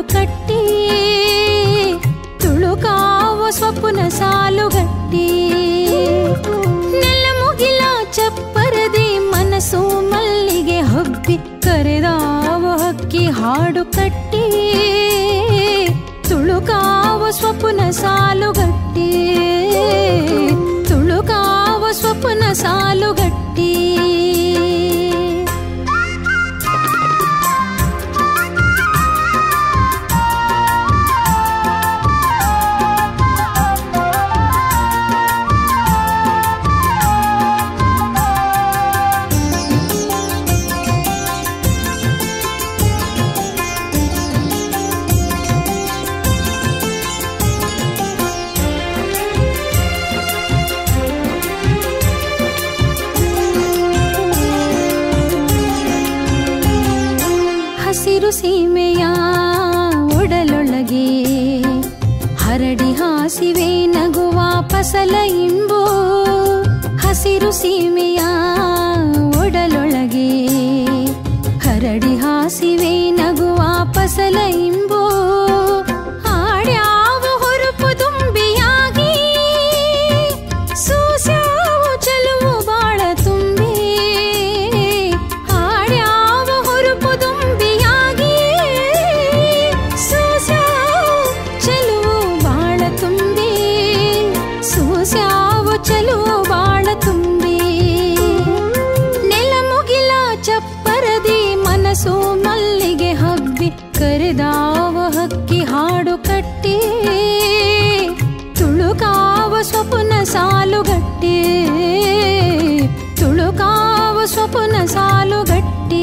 ಕಟ್ಟಿ ತುಳುಕಾವ ಸ್ವಪ್ನ ಸಾಲುಗಟ್ಟಿ ನೆಲ ಮುಗಿಲ ಚಪ್ಪರದಿ ಮನಸ್ಸು ಮಲ್ಲಿಗೆ ಹಬ್ಬಿ ಕರೆದಾವ ಹಕ್ಕಿ ಹಾಡು ಕಟ್ಟಿ ತುಳುಕಾವ ಸ್ವಪ್ನ ಸಾಲುಗಟ್ಟಿ ತುಳುಕಾವ ಸ್ವಪ್ನ ಸಾಲುಗಟ್ಟಿ ಹಸಿರು ಸೀಮೆಯ ಒಡಲೊಳಗೆ ಹರಡಿ ಹಾಸಿವೆ ನಗುವ ಫಸಲ ಇಂಬು ಹಸಿರು ಸೀಮೆಯ ಒಡಲೊಳಗೆ ಹರಡಿ ಹಾಸಿವೆ ನಗುವ ಫಸಲ ಇಂಬು ಆಡ್ಯಾವ ಹೊರಪು ತುಂಬಿಯಾಗಿ ಸೂಸ್ಯಾವು ಚಲುವು ಬಾಳ ತುಂಬಿ ಆಡ್ಯಾವ ಹೊರಪು ತುಂಬಿಯಾಗಿ ಸೂಸ್ಯಾವು ಚಲುವು ಬಾಳ ತುಂಬಿ ಸೂಸ್ಯಾವು ಚಲುವು ಬಾಳ ತುಂಬಿ ನೆಲ ಮುಗಿಲ ಚಪ್ಪರದಿ ಮನಸ್ಸು ಮಲ್ಲಿಗೆ ಹಬ್ಬಿ ಕರೆದಾವ ಹಕ್ಕಿ ಹಾಡು ಕಟ್ಟಿ ತುಳುಕಾವ ಸ್ವಪ್ನ ಸಾಲುಗಟ್ಟಿ ತುಳುಕಾವ ಸ್ವಪ್ನ ಸಾಲುಗಟ್ಟಿ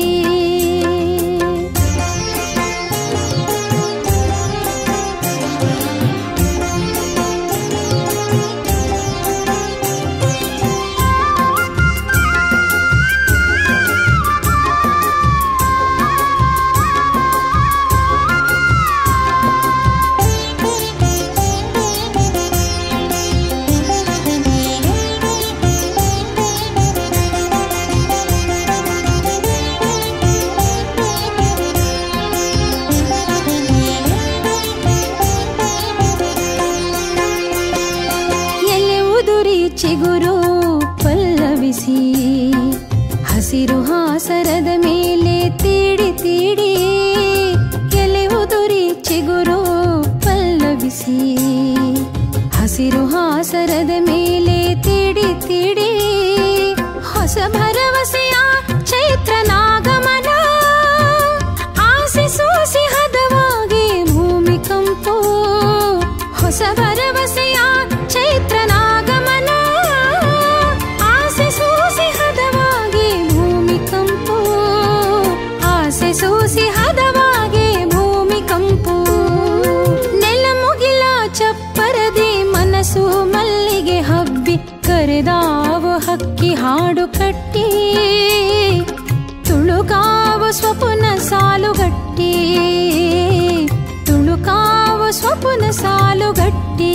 ಎಲೆ ಉದುರಿ ಚಿಗುರು ಪಲ್ಲವಿಸಿ ಹಸಿರು ಹಾಸರದ ಮೇಲೆ ತೀಡಿ ತೀಡಿ ಎಲೆ ಉದುರಿ ಚಿಗುರು ಪಲ್ಲವಿಸಿ ಹಸಿರು ಹಾಸರದ ಮೇಲೆ ತೀಡಿ ತೀಡಿ ಹೊಸ ಭರವಸೆಯ ಚೈತ್ರ ನಾಗಮನ ಆಸೆ ಸೋಸಿ ಹದವಾಗಿ ಭೂಮಿ ಕಂಪು ಹೊಸ ಭರವಸೆಯ ಚೈತ್ರ ನಾಗಮನ ಆಸೆ ಸೂಸಿ ಹದವಾಗಿ ಭೂಮಿ ಕಂಪು ಆಸೆ ಸೂಸಿ ಹದವಾಗಿ ಭೂಮಿ ಕಂಪು ನೆಲ ಮುಗಿಲ ಚಪ್ಪರದಿ ಮನಸ್ಸು ಮಲ್ಲಿಗೆ ಹಬ್ಬಿ ಕರೆದಾವ ಹಕ್ಕಿ ಹಾಡು ಕಟ್ಟಿ ತುಳುಕಾವ ಸ್ವಪ್ನ ಸಾಲುಗಟ್ಟಿ ತುಳುಕಾವ ಸ್ವಪ್ನ ಸಾಲುಗಟ್ಟಿ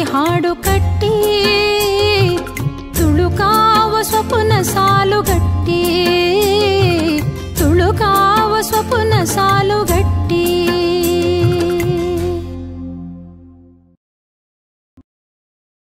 ಹಾಡು ಕಟ್ಟಿ ತುಳುಕಾವ ಸ್ವಪ್ನ ಸಾಲುಗಟ್ಟಿ